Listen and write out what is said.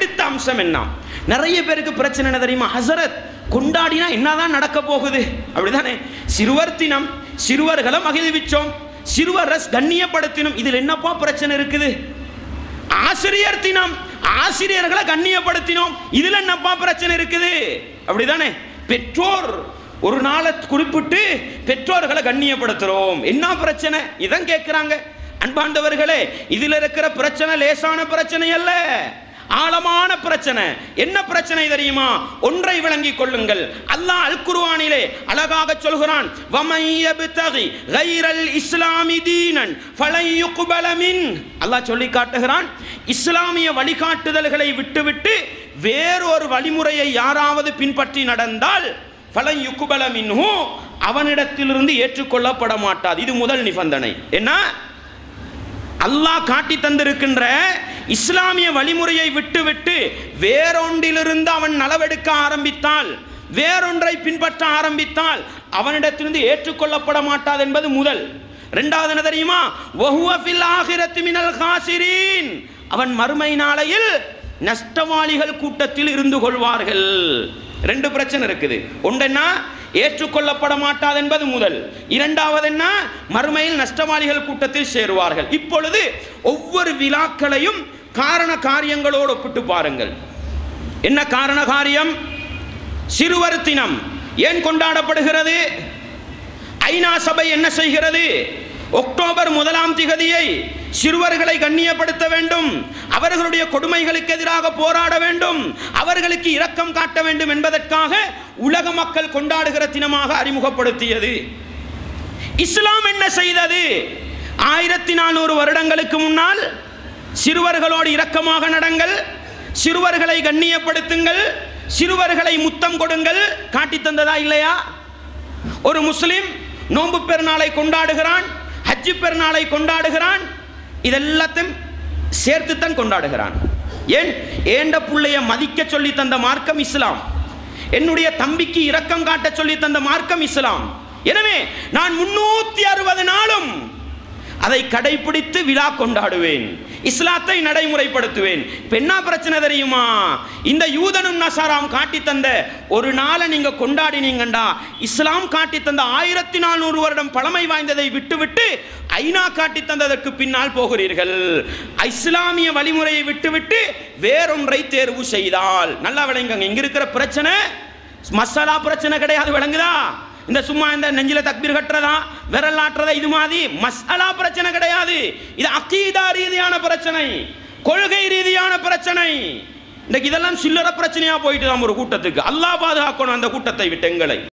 அடுத்த அம்சம் என்ன நிறைய பேருக்கு பிரச்சனை என்ன தெரியுமா ஹசரத் கொண்டாடினா என்னதான் நடக்க போகுது அப்படிதானே சிறுவர் தினம் சிறுவர்களை மகிழ்விச்சோம் சிறுவரை கண்ணியப்படுத்தினோம் இதில் என்னப்பா பிரச்சனை இருக்குது ஆசிரியர் தினம் ஆசிரியர்களை கண்ணியப்படுத்தினோம் இதுல என்னப்பா பிரச்சனை இருக்குது அப்படிதானே பெற்றோர் ஒரு நாளை குறிப்பிட்டு பெற்றோர்களை கண்ணியப்படுத்துறோம் என்ன பிரச்சனை இதான் கேட்கிறாங்க அன்பாண்டவர்களே இதுல இருக்கிற பிரச்சனை லேசான பிரச்சனை அல்ல ஆழமான பிரச்சனை என்ன பிரச்சனை தெரியுமா ஒன்றை விளங்கிக் கொள்ளுங்கள் அல்லாஹ் அல் குர்ஆனிலே அழகாக சொல்கிறான் வமை யப்தகி கைரல் இஸ்லாமி தீனன் ஃபலை யுக்பல மின் அல்லாஹ் சொல்லி காட்டுகிறான் இஸ்லாமிய வழிகாட்டுதல்களை விட்டுவிட்டு வேறொரு வழிமுறையை யாராவது பின்பற்றி நடந்தால் ஃபலை யுக்பல மின்ஹு அவனிடத்திலிருந்து ஏற்றுக்கொள்ளப்பட மாட்டாது இது முதல் நிபந்தனை என்ன அல்லாஹ் காட்டி தந்திருக்கின்ற இஸ்லாமிய வழிமுறையை விட்டுவிட்டு வேறொன்றிலிருந்து அவன் நலவெடுக்க ஆரம்பித்தால் வேறொன்றை பின்பற்ற ஆரம்பித்தால் அவனிடத்திலிருந்து ஏற்றுக்கொள்ளப்பட மாட்டாது என்பது முதல் ரெண்டாவது என்ன தெரியுமா வஹுவ ஃபில் ஆகிரத்தி மினல் காசிரீன் அவன் மறுமை நாளையில் நஷ்டவாளிகள் கூட்டத்தில் இருந்து கொள்வார்கள் ரெண்டு பிரச்சனை இருக்குது ஒன்றென்னா ஏற்றுக்கொள்ளப்பட மாட்டாது என்பது முதல் இரண்டாவது என்ன மறுமையில் நஷ்டவாளிகள் கூட்டத்தில் சேருவார்கள் இப்பொழுது ஒவ்வொரு விழாக்களையும் காரண காரியங்களோடு ஒப்பிட்டு பாருங்கள் என்ன காரண காரியம் சிறுவர் தினம் ஏன் கொண்டாடப்படுகிறது ஐநா சபை என்ன செய்கிறது அக்டோபர் முதலாம் திகதியை சிறுவர்களை கண்ணியப்படுத்த வேண்டும் அவர்களுடைய கொடுமைகளுக்கு எதிராக போராட வேண்டும் அவர்களுக்கு இரக்கம் காட்ட வேண்டும் என்பதற்காக உலக மக்கள் கொண்டாடுகிற தினமாக அறிமுகப்படுத்தியது இஸ்லாம் என்ன செய்தது ஆயிரத்தி நானூறு வருடங்களுக்கு முன்னால் சிறுவர்களோடு இரக்கமாக நடங்கள் சிறுவர்களை கண்ணியப்படுத்துங்கள் சிறுவர்களை முத்தம் கொடுங்கள் காட்டி தந்ததா இல்லையா ஒரு முஸ்லிம் நோன்பு பெருநாளை கொண்டாடுகிறான் ஹஜ்ஜு பெருநாளை கொண்டாடுகிறான் இதெல்லாத்தையும் சேர்த்துத்தான் கொண்டாடுகிறான் ஏன் ஏண்ட புள்ளைய மதிக்க சொல்லி தந்த மார்க்கம் இஸ்லாம் என்னுடைய தம்பிக்கு இரக்கம் காட்ட சொல்லி தந்த மார்க்கம் இஸ்லாம் எனவே நான் முன்னூத்தி அறுபது நாளும் அதை கடைபிடித்து விழா கொண்டாடுவேன் இஸ்லாத்தை நடைமுறைப்படுத்துவேன் இப்ப என்ன பிரச்சனை தெரியுமா இந்த யூதனும் நசாராம் காட்டி தந்த ஒரு நாளை நீங்க கொண்டாடினீங்கண்டா இஸ்லாம் காட்டி தந்த ஆயிரத்தி நானூறு வருடம் பழமை வாய்ந்ததை விட்டுவிட்டு ஐநா காட்டி தந்ததற்கு பின்னால் போகிறீர்கள் இஸ்லாமிய வழிமுறையை விட்டுவிட்டு வேறொன்றை தேர்வு செய்தால் நல்லா விளங்குங்க இங்க இருக்கிற பிரச்சனை மசாலா பிரச்சனை கிடையாது விளங்குதா இந்த சும்மா இந்த நெஞ்சில தக்பீர் கட்டுறதா விரல் ஆட்டுறதா இது மாதிரி மசாலா பிரச்சனை கிடையாது இது அக்கீதா ரீதியான பிரச்சனை கொள்கை ரீதியான பிரச்சனை இன்னைக்கு இதெல்லாம் சில்லற பிரச்சனையா போயிட்டு தான் ஒரு கூட்டத்துக்கு அல்லாஹ் பாதுகாக்கணும் அந்த கூட்டத்தை விட்டு எங்களை